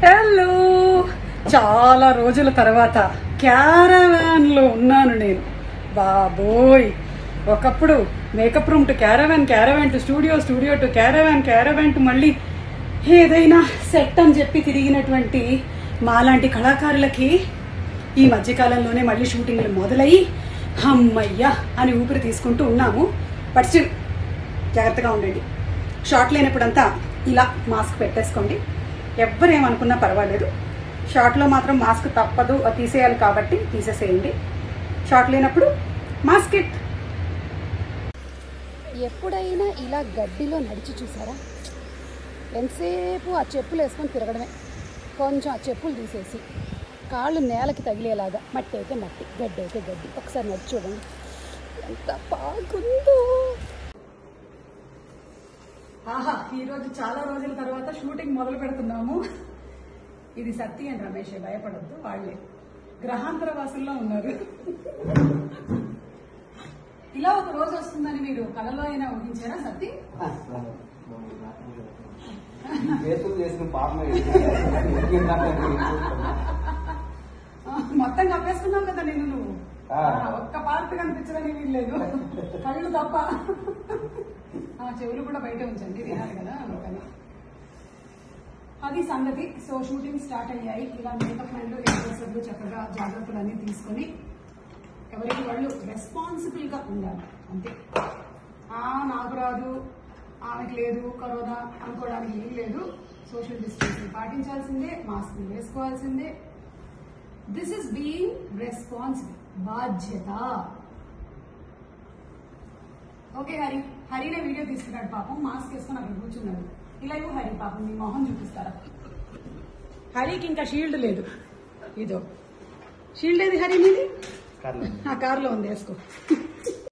Hello చాలా రోజుల తర్వాత క్యారవాన్ లో ఉన్నాను నేను బాబోయ్ ఒకప్పుడు makeup room to caravan caravan to studio studio to caravan caravan to మళ్ళీ ఏదైనా సెట్ అని చెప్పి తిరిగినటువంటి మాలాంటి కళాకారులకి ఈ మధ్యకాలంలోనే మళ్ళీ షూటింగ్లు మొదలయ్యి హమ్మయ్యా అని ఊపిరి తీసుకుంటూ ఉన్నాము బట్ స్టిల్ జాగ్రత్తగా ఉండండి షార్ట్ లేనప్పుడంతా ఇలా మాస్క్ పెట్టేసుకోండి ఎవ్వరేమనుకున్నా పర్వాలేదు షార్ట్లో మాత్రం మాస్క్ తప్పదు అది తీసేయాలి కాబట్టి తీసేసేయండి షార్ట్ లేనప్పుడు మాస్క్ ఇట్ ఎప్పుడైనా ఇలా గడ్డిలో నడిచి చూసారా ఎంతసేపు ఆ చెప్పులు వేసుకొని తిరగడమే కొంచెం ఆ చెప్పులు తీసేసి కాళ్ళు నేలకి తగిలేలాగా మట్టి అయితే మట్టి గడ్డి అయితే గడ్డి ఒకసారి నడిచి చూడండి ఎంత బాగుందో ఆహా ఈ రోజు చాలా రోజుల తర్వాత షూటింగ్ మొదలు పెడుతున్నాము ఇది సత్య అండ్ రమేష్ భయపడద్దు వాళ్ళే గ్రహాంతర వాసుల్లో ఉన్నారు ఇలా ఒక రోజు వస్తుందని మీరు కలలో అయినా ఊహించారా సత్తి చేతులు చేసిన పాపం ఆ, మొత్తం కప్పేసుకున్నావు కదా నిన్ను నువ్వు ఆ. ఆ, ఒక్క పార్ట్ కనిపించడానికి వీల్లేదు కళ్ళు తప్ప ఆ, చెవులు కూడా బయట ఉంచండి వినాలి కదా అందుకని అది సంగతి సో షూటింగ్ స్టార్ట్ అయ్యాయి ఇలా మేకప్ మ్యాన్లు ఎక్స్ప్రెసర్లు చక్కగా జాగ్రత్తలన్నీ తీసుకొని ఎవరికి వాళ్ళు రెస్పాన్సిబుల్ గా ఉండాలి అంతే ఆ నాకు రాదు ఆమెకు లేదు కరోనా అనుకోవడానికి ఏం లేదు సోషల్ డిస్టెన్సింగ్ పాటించాల్సిందే మాస్క్ వేసుకోవాల్సిందే దిస్ ఇస్ బీయింగ్ రెస్పాన్సిబుల్ బాధ్యత ఓకే హరి హరినే వీడియో తీసుకున్నాడు పాపం మాస్క్ వేసుకొని అక్కడ కూర్చున్నాడు ఇలా ఇవ్వు హరి పాపం మీ మొహం చూపిస్తారా హరికి ఇంకా షీల్డ్ లేదు ఇదో షీల్డ్ ఏది హరి నీది ఆ కార్లో ఉంది వేసుకో